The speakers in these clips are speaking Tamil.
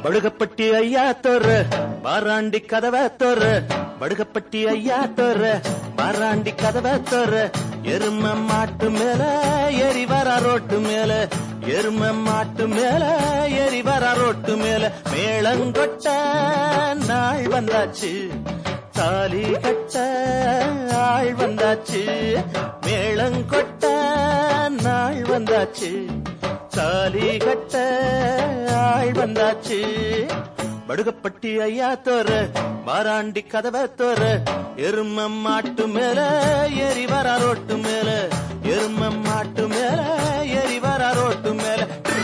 படுகப்பட்டி ஐயா தோற பாராண்டி கதவை தோற படுகப்பட்டி ஐயா தோற பாராண்டி கதவை தோற எரும மாட்டு மேல ஏறி வர ரோட்டு மேல எரும மாட்டு மேல ஏறி வர ரோட்டு மேல மேளங்கொட்ட நாள் வந்தாச்சு தாலி கட்ட ஆள் வந்தாச்சு மேளங்கொட்ட நாள் வந்தாச்சு தாலி கட்ட ஆள் வந்தாச்சு படுகப்பட்டி ஐயா தோற மாராண்டி கதவை தோற எரும மாட்டு மேல ஏறி வர ரோட்டு மேல எரும மாட்டு மேல ஏறி வர ரோட்டு மேல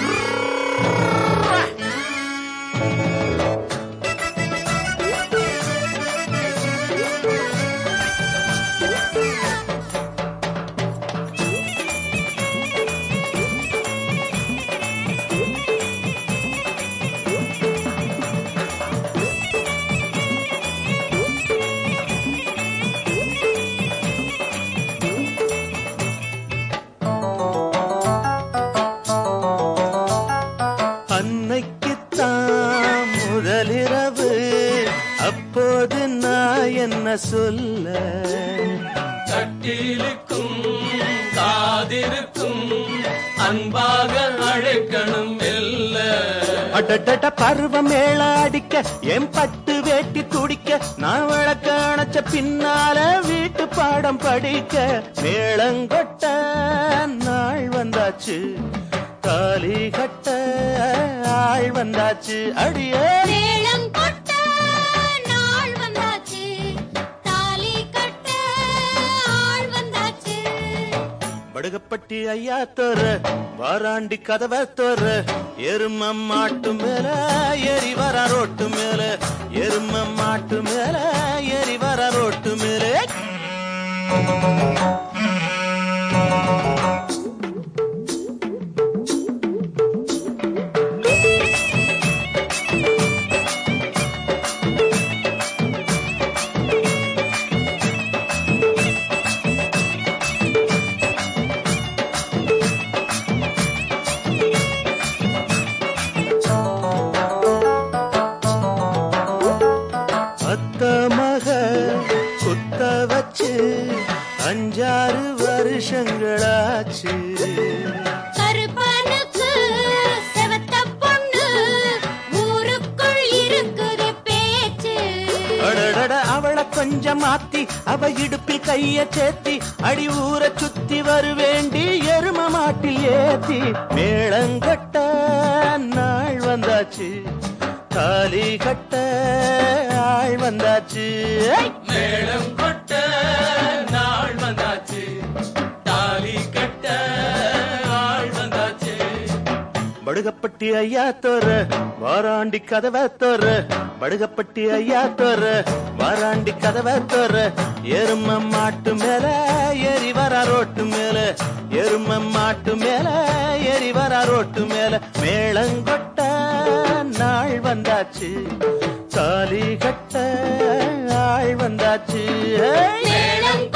அன்னைக்குத்தான் முதலிரவு அப்போது நான் என்ன சொல்ல கட்டிலுக்கும் காதிருக்கும் அன்பாக அழைக்கணும் இல்ல அடடட பருவ மேள அடிக்க என் பட்டு வேட்டி துடிக்க நான் விளக்க அணைச்ச பின்னால வீட்டு பாடம் படிக்க மேளங்கொட்ட நாள் வந்தாச்சு தாலி கட்ட ஆள் வந்தாச்சு அடியே மேளம் கொட்ட நாள் வந்தாச்சு தாலி கட்ட ஆள் வந்தாச்சு படுகப்பட்டி ஐயா தோற வாராண்டி கதவை தோற எரும மாட்டு மேல ஏறி வர ரோட்டு மேல எரும மாட்டு மேல ஏறி வர ரோட்டு மேல அத்த மக குத்த வச்சு அஞ்சாறு வருஷங்களாச்சு கருப்பனுக்கு செவத்த பொண்ணு ஊருக்குள் இருக்குது பேச்சு அடடட அவளை கொஞ்சம் மாத்தி அவ இடுப்பில் கைய சேர்த்தி அடி ஊரை சுத்தி வருவேண்டி எரும மாட்டில் ஏத்தி மேளங்கட்ட நாள் வந்தாச்சு தாலி கட்ட ஆள் வந்தாச்சு ஐ! மேளம் கொட்ட நாள் வந்தாச்சு தாலி கட்ட ஆள் வந்தாச்சு படுகப்பட்டி ஐயா தோற வாராண்டி கதவை தோற படுகப்பட்டி ஐயா தோற வாராண்டி கதவை தோற எரும மாட்டு மேல ஏறி வர ரோட்டு மேல எரும மாட்டு மேல ஏறி வர ரோட்டு மேல மேளங்கொட்ட நாள் வந்தாச்சு தாலி கட்ட ஆள் வந்தாச்சு ஏய்! மேளம்